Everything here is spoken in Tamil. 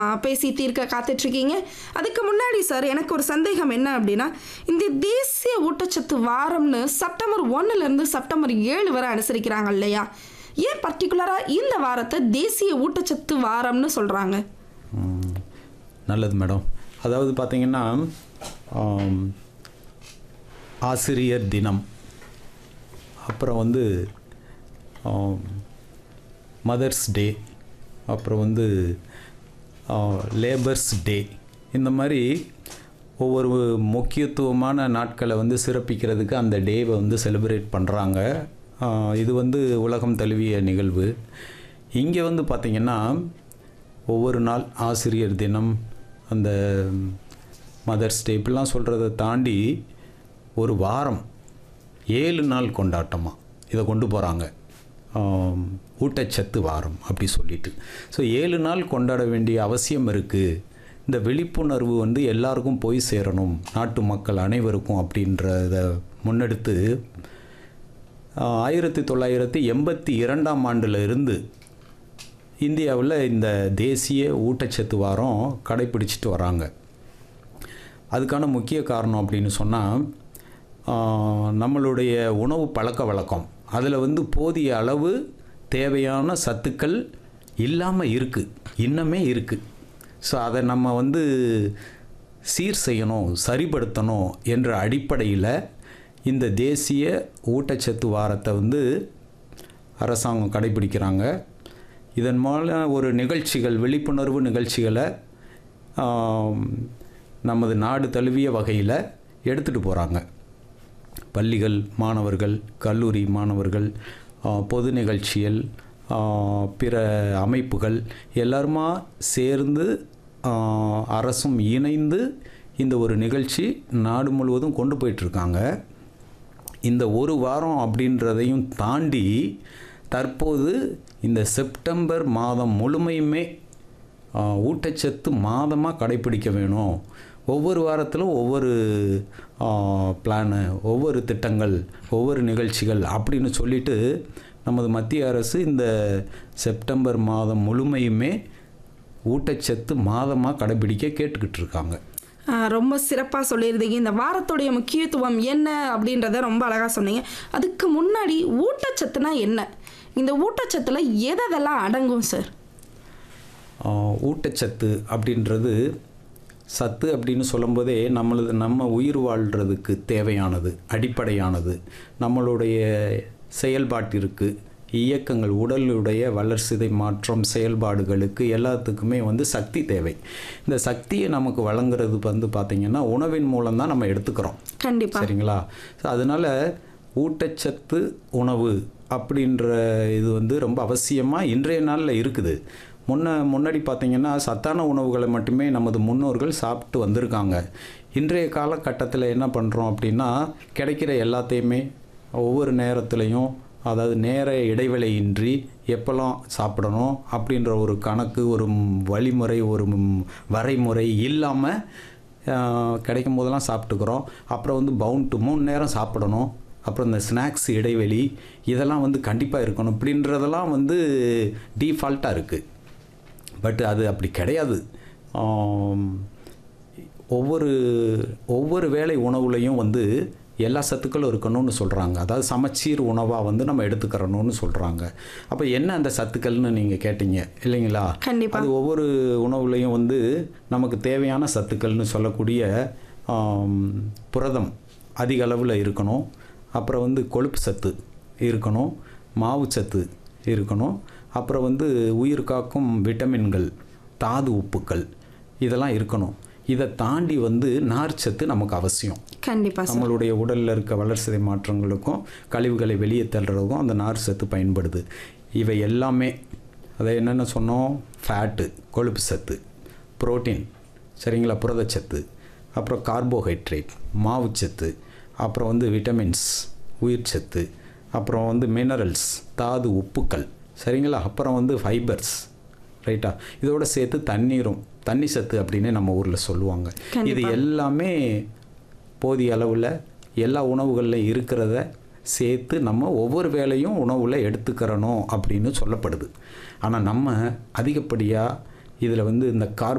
ஆ, பேசி தீர்க்க காத்துட்டு இருக்கீங்க அதுக்கு முன்னாடி சார் எனக்கு ஒரு சந்தேகம் என்ன அப்படின்னா இந்த தேசிய ஊட்டச்சத்து வாரம்னு செப்டம்பர் ஒன்னுல இருந்து செப்டம்பர் ஏழு வரை அனுசரிக்கிறாங்க இல்லையா ஏன் பர்டிகுலராக இந்த வாரத்தை தேசிய ஊட்டச்சத்து வாரம்னு சொல்கிறாங்க ம், நல்லது மேடம் அதாவது பார்த்தீங்கன்னா ஆம், ஆசிரியர் தினம் அப்புறம் வந்து மதர்ஸ் டே அப்புறம் வந்து லேபர்ஸ் டே இந்த மாதிரி ஒவ்வொரு முக்கியத்துவமான நாட்களை வந்து சிறப்பிக்கிறதுக்கு அந்த டேவை வந்து செலிப்ரேட் பண்ணுறாங்க இது வந்து உலகம் தழுவிய நிகழ்வு இங்கே வந்து பார்த்திங்கன்னா ஒவ்வொரு நாள் ஆசிரியர் தினம் அந்த மதர்ஸ் டே இப்படிலாம் சொல்கிறத தாண்டி ஒரு வாரம் ஏழு நாள் கொண்டாட்டமாக இதை கொண்டு போகிறாங்க ஊட்டச்சத்து வாரம் அப்படி சொல்லிட்டு ஸோ ஏழு நாள் கொண்டாட வேண்டிய அவசியம் இருக்குது இந்த விழிப்புணர்வு வந்து எல்லாருக்கும் போய் சேரணும் நாட்டு மக்கள் அனைவருக்கும் அப்படின்றத முன்னெடுத்து ஆஹ், ஆயிரத்தி தொள்ளாயிரத்தி எண்பத்தி இரண்டாம் ஆண்டில் இருந்து இந்தியாவில் இந்த தேசிய ஊட்டச்சத்து வாரம் கடைப்பிடிச்சிட்டு வராங்க அதுக்கான முக்கிய காரணம் அப்படின்னு சொன்னால் நம்மளுடைய உணவு பழக்க வழக்கம் அதில் வந்து போதிய அளவு தேவையான சத்துக்கள் இல்லாமல் இருக்குது இன்னமே இருக்குது ஸோ அதை நம்ம வந்து சீர் செய்யணும் சரிப்படுத்தணும் என்ற அடிப்படையில் இந்த தேசிய ஊட்டச்சத்து வாரத்தை வந்து அரசாங்கம் கடைபிடிக்கிறாங்க இதன் மூலம் ஒரு நிகழ்ச்சிகள் விழிப்புணர்வு நிகழ்ச்சிகளை ஆம், நமது நாடு தழுவிய வகையில் எடுத்துகிட்டு போகிறாங்க பள்ளிகள் மாணவர்கள் கல்லூரி மாணவர்கள் ஆ, பொது நிகழ்ச்சிகள் ஆ, பிற அமைப்புகள் எல்லாருமா சேர்ந்து ஆ, அரசும் இணைந்து இந்த ஒரு நிகழ்ச்சி நாடு முழுவதும் கொண்டு போயிட்டுருக்காங்க இந்த ஒரு வாரம் அப்படின்றதையும் தாண்டி தற்போது இந்த செப்டம்பர் மாதம் முழுமையுமே ஆ, ஊட்டச்சத்து மாதமாக கடைப்பிடிக்க வேணும் ஒவ்வொரு வாரத்திலும் ஒவ்வொரு பிளானு ஒவ்வொரு திட்டங்கள் ஒவ்வொரு நிகழ்ச்சிகள் அப்படின்னு சொல்லிட்டு நமது மத்திய அரசு இந்த செப்டம்பர் மாதம் முழுமையுமே ஊட்டச்சத்து மாதமாக கடைபிடிக்க கேட்டுக்கிட்டு இருக்காங்க ஆ, ரொம்ப சிறப்பாக சொல்லியிருந்தீங்க இந்த வாரத்துடைய முக்கியத்துவம் என்ன அப்படின்றத ரொம்ப அழகாக சொன்னீங்க அதுக்கு முன்னாடி ஊட்டச்சத்துனா என்ன இந்த ஊட்டச்சத்தில் எதெல்லாம் அடங்கும் சார் ஆஹ் ஊட்டச்சத்து அப்படின்றது சத்து அப்படின்னு சொல்லும்போதே நம்மளது நம்ம உயிர் வாழ்கிறதுக்கு தேவையானது அடிப்படையானது நம்மளுடைய செயல்பாட்டிற்கு இயக்கங்கள் உடலுடைய வளர்சிதை மாற்றம் செயல்பாடுகளுக்கு எல்லாத்துக்குமே வந்து சக்தி தேவை இந்த சக்தியை நமக்கு வழங்குறது வந்து பார்த்திங்கன்னா உணவின் மூலம் தான் நம்ம எடுத்துக்கிறோம் கண்டிப்பாக சரிங்களா ஸோ அதனால் ஊட்டச்சத்து உணவு அப்படின்ற இது வந்து ரொம்ப அவசியமாக இன்றைய நாளில் இருக்குது முன்ன முன்னாடி பார்த்தீங்கன்னா சத்தான உணவுகளை மட்டுமே நமது முன்னோர்கள் சாப்பிட்டு வந்திருக்காங்க இன்றைய காலகட்டத்தில் என்ன பண்ணுறோம் அப்படின்னா கிடைக்கிற எல்லாத்தையுமே ஒவ்வொரு நேரத்துலையும் அதாவது நேர இடைவேளையின்றி எப்போல்லாம் சாப்பிடணும் அப்படின்ற ஒரு கணக்கு ஒரு ம், வழிமுறை ஒரு ம், வரைமுறை இல்லாமல் ஆஹ் கிடைக்கும் போதெல்லாம் சாப்பிட்டுக்கிறோம் அப்புறம் வந்து பவுன் டு மூணு நேரம் சாப்பிடணும் அப்புறம் இந்த ஸ்நாக்ஸ் இடைவெளி இதெல்லாம் வந்து கண்டிப்பாக இருக்கணும் இப்படின்றதெல்லாம் வந்து டீஃபால்ட்டாக இருக்குது பட் அது அப்படி கிடையாது ஆம், ஒவ்வொரு ஒவ்வொரு வேளை உணவுலையும் வந்து எல்லா சத்துக்களும் இருக்கணும்னு சொல்கிறாங்க அதாவது சமச்சீர் உணவாக வந்து நம்ம எடுத்துக்கிறணும்னு சொல்கிறாங்க அப்போ என்ன அந்த சத்துக்கள்னு நீங்கள் கேட்டீங்க இல்லைங்களா கண்டிப்பா. அது ஒவ்வொரு உணவுலையும் வந்து நமக்கு தேவையான சத்துக்கள்னு சொல்லக்கூடிய ஆம், புரதம் அதிக அளவில் இருக்கணும் அப்புறம் வந்து கொழுப்பு சத்து இருக்கணும் மாவு சத்து இருக்கணும் அப்புறம் வந்து உயிர் காக்கும் விட்டமின்கள் தாது உப்புக்கள் இதெல்லாம் இருக்கணும் இதை தாண்டி வந்து நார்ச்சத்து நமக்கு அவசியம் கண்டிப்பாக சார் நம்மளுடைய உடலில் இருக்க வளர்சிதை மாற்றங்களுக்கும் கழிவுகளை வெளியே தள்ளுறதுக்கும் அந்த நார் சத்து பயன்படுது இவை எல்லாமே அதை என்னென்ன சொன்னோம் ஃபேட்டு கொழுப்பு சத்து புரோட்டீன் சரிங்களா புரதச்சத்து அப்புறம் கார்போஹைட்ரேட் மாவுச்சத்து அப்புறம் வந்து விட்டமின்ஸ் உயிர்ச்சத்து அப்புறம் வந்து மினரல்ஸ் தாது உப்புக்கள் சரிங்களா அப்புறம் வந்து ஃபைபர்ஸ் ரைட்டா இதோட சேர்த்து தண்ணீரும் தண்ணி சத்து அப்படின்னு நம்ம ஊரில் சொல்லுவாங்க இது எல்லாமே போதிய அளவில் எல்லா உணவுகளில் இருக்கிறத சேர்த்து நம்ம ஒவ்வொரு வேளையும் உணவில் எடுத்துக்கிறணும் அப்படின்னு சொல்லப்படுது ஆனால் நம்ம அதிகப்படியாக இதில் வந்து இந்த கார்பன்